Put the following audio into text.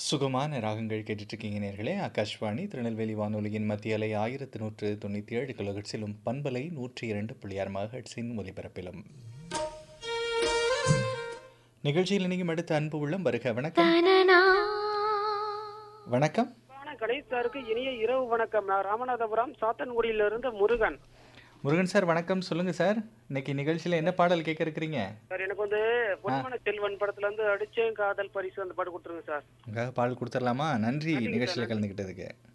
சுகமான ராகங்கள் கேட்டுட்ருக்கீங்க நேர்களே ஆகாஷ்வாணி திருநெல்வேலி வானொலியின் மத்திய அலை ஆயிரத்து நூற்று தொண்ணூற்றி ஏழு கிலோஹெட்ஸிலும் பண்பலை நூற்றி இரண்டு புள்ளி ஆறு மகட்ஸின் ஒலிபரப்பிலும் நிகழ்ச்சியில் நீங்கள் அடுத்த அன்பு உள்ளம் வருக வணக்கம் வணக்கம் வணக்கம் கணேஷ் சாருக்கு இனிய இரவு வணக்கம் நான் ராமநாதபுரம் சாத்தன்குடியிலிருந்து முருகன் முருகன் சார் வணக்கம் சொல்லுங்க சார் இன்னைக்கு நிகழ்ச்சியில் என்ன பாடல் கேட்க இருக்கிறீங்க சார் எனக்கு வந்து பொன்மன செல்வன் படத்துல இருந்து அடிச்சேன் காதல் பரிசு அந்த பாட்டு கொடுத்துருங்க சார் உங்களுக்காக பாடல் கொடுத்துடலாமா நன்றி நிகழ்ச்சியில் கலந்துக்கிட்டதுக்கு